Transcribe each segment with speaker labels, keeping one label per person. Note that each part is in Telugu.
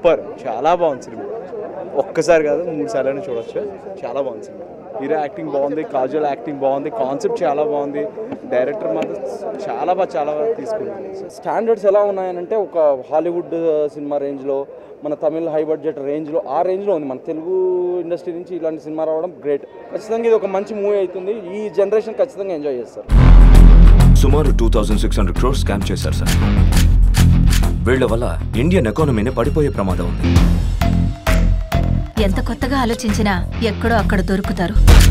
Speaker 1: సూపర్ చాలా బాగుంది సినిమా ఒక్కసారి కాదు మూడు సార్లు చూడొచ్చు చాలా బాగుంది సినిమా హీరో యాక్టింగ్ బాగుంది కాజల్ యాక్టింగ్ బాగుంది కాన్సెప్ట్ చాలా బాగుంది డైరెక్టర్ మాత్రం చాలా బాగా చాలా బాగా తీసుకున్నాడు
Speaker 2: స్టాండర్డ్స్ ఎలా ఉన్నాయనంటే ఒక హాలీవుడ్ సినిమా రేంజ్లో మన తమిళ్ హై బడ్జెట్ రేంజ్లో ఆ రేంజ్లో ఉంది మన తెలుగు ఇండస్ట్రీ నుంచి ఇలాంటి సినిమా రావడం గ్రేట్ ఖచ్చితంగా ఇది ఒక మంచి మూవీ అవుతుంది ఈ జనరేషన్ ఖచ్చితంగా ఎంజాయ్ చేస్తారు
Speaker 3: సుమారు two thousand six hundred crores scam చేశారు సార్ వీళ్ల వల్ల ఇండియన్ ఎకానమీని పడిపోయే ప్రమాదం ఉంది
Speaker 4: ఎంత కొత్తగా ఆలోచించినా ఎక్కడో అక్కడ దొరుకుతారు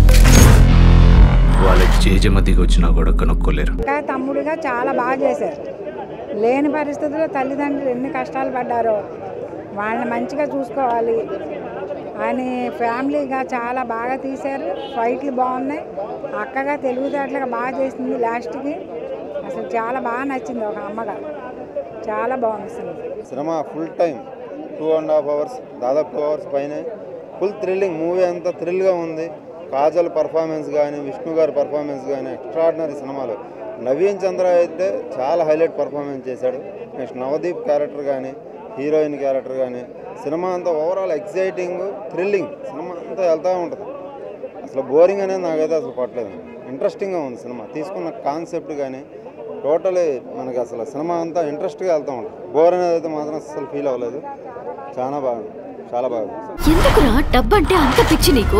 Speaker 5: వాళ్ళకి జేజమ్మ దిగి వచ్చినా కూడా కనుక్కోలేరు
Speaker 6: ఇంకా తమ్ముడిగా చాలా బాగా చేశారు లేని పరిస్థితుల్లో తల్లిదండ్రులు ఎన్ని కష్టాలు పడ్డారో వాళ్ళని మంచిగా చూసుకోవాలి అని ఫ్యామిలీగా చాలా బాగా తీశారు ఫైట్లు బాగున్నాయి అక్కగా తెలుగుదాట్లుగా బాగా చేసింది లాస్ట్కి అసలు చాలా బాగా నచ్చింది ఒక అమ్మగా చాలా బాగుంది cinema
Speaker 7: cinema full time two and half hours దాదాపు టూ అవర్స్ పైనే ఫుల్ థ్రిల్లింగ్ మూవీ అంతా థ్రిల్గా ఉంది కాజల్ పర్ఫార్మెన్స్ కానీ విష్ణు గారి పర్ఫార్మెన్స్ కానీ ఎక్స్ట్రాడినరీ సినిమాలు నవీన్ చంద్ర అయితే చాలా హైలైట్ పర్ఫార్మెన్స్ చేశాడు నెక్స్ట్ నవదీప్ క్యారెక్టర్ కానీ హీరోయిన్ క్యారెక్టర్ కానీ సినిమా అంతా ఓవరాల్ ఎక్సైటింగ్ థ్రిల్లింగ్ సినిమా అంతా వెళ్తూ ఉంటుంది అసలు బోరింగ్ అనేది నాకైతే అసలు పట్టలేదు ఇంట్రెస్టింగ్గా ఉంది సినిమా తీసుకున్న కాన్సెప్ట్ కానీ టోటలీ మనకి అసలు సినిమా అంతా ఇంట్రెస్ట్గా వెళ్తూ ఉంటుంది బోర్ అనేది అయితే మాత్రం అసలు ఫీల్ అవ్వలేదు చాలా బాగుంది చాలా బాగుంది
Speaker 4: ఎందుకురా డబ్బంటే అంత పిచ్చి నీకు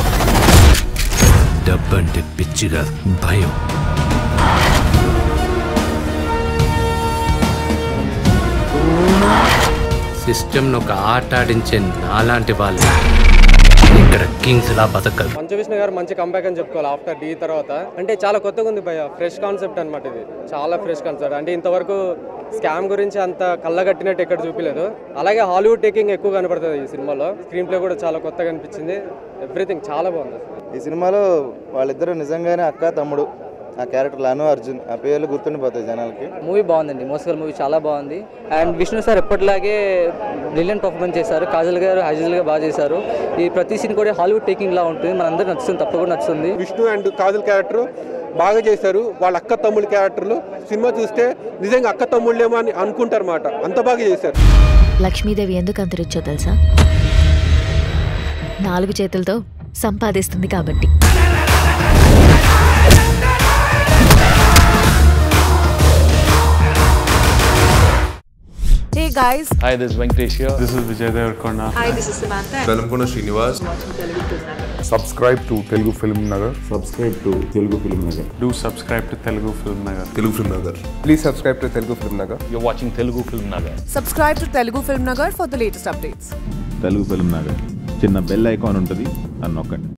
Speaker 5: డబ్బంటే పిచ్చిగా భయం సిస్టమ్ను ఒక ఆట ఆడించే నాలాంటి వాళ్ళు ఇక్కడ కింగ్స్ లా బతకరు
Speaker 8: మంచు విష్ణు గారు మంచి కంబ్యాక్ అని చెప్పుకోవాలి ఆఫ్టర్ డీ తర్వాత అంటే చాలా కొత్తగా ఉంది భయ ఫ్రెష్ కాన్సెప్ట్ అనమాట ఇది చాలా ఫ్రెష్ కాన్సెప్ట్ అంటే ఇంతవరకు స్కామ్ గురించి అంత కళ్ళగట్టినట్టు ఎక్కడ చూపించలేదు అలాగే హాలీవుడ్ టేకింగ్ ఎక్కువ కనపడుతుంది ఈ సినిమాలో స్క్రీన్ ప్లే కూడా చాలా కొత్తగా అనిపించింది ఎవ్రీథింగ్ చాలా బాగుంది
Speaker 7: ఈ సినిమాలో వాళ్ళిద్దరూ నిజంగానే అక్క తమ్ముడు ఆ క్యారెక్టర్ అను అర్జున్ ఆ పేర్లు గుర్తుండిపోతాయి జనాలకి
Speaker 9: మూవీ బాగుందండి మోస్కల్ మూవీ చాలా బాగుంది అండ్ విష్ణు సార్ ఎప్పటిలాగే బ్రిలియంట్ పర్ఫార్మెన్స్ చేశారు కాజల్ గారు హజల్గా బాగా చేశారు ఈ ప్రతి సీన్ కూడా హాలీవుడ్ టేకింగ్ లా ఉంటుంది మనందరికి నచ్చుతుంది తప్పకుండా నచ్చుతుంది
Speaker 10: విష్ణు అండ్ కాజల్ క్యారెక్టర్ బాగా చేశారు వాళ్ళ అక్క తమ్ముళ్ళ క్యారెక్టర్లు సినిమా చూస్తే నిజంగా అక్క తమ్ముళ్ళేమో అని అనుకుంటారు మాట అంత బాగా చేశారు
Speaker 4: లక్ష్మీదేవి ఎందుకు అంతరిచ్చో తెలుసా నాలుగు చేతులతో సంపాదిస్తుంది కాబట్టి
Speaker 6: Hey guys,
Speaker 1: hi this Venkatesh
Speaker 10: this is Vijay Deverakonda
Speaker 6: hi, this is Samantha.
Speaker 3: Velankonda Srinivas
Speaker 10: subscribe to Telugu film Nagar
Speaker 7: subscribe to Telugu film Nagar
Speaker 10: do subscribe to Telugu film Nagar
Speaker 3: Telugu film Nagar
Speaker 10: please subscribe to Telugu film Nagar
Speaker 1: your watching Telugu film Nagar
Speaker 6: Subscribe to Telugu Film Nagar for the latest updates.
Speaker 11: Telugu film Nagar చిన్న బెల్ ఐకాన్ ఉంటుంది అని నొక్కండి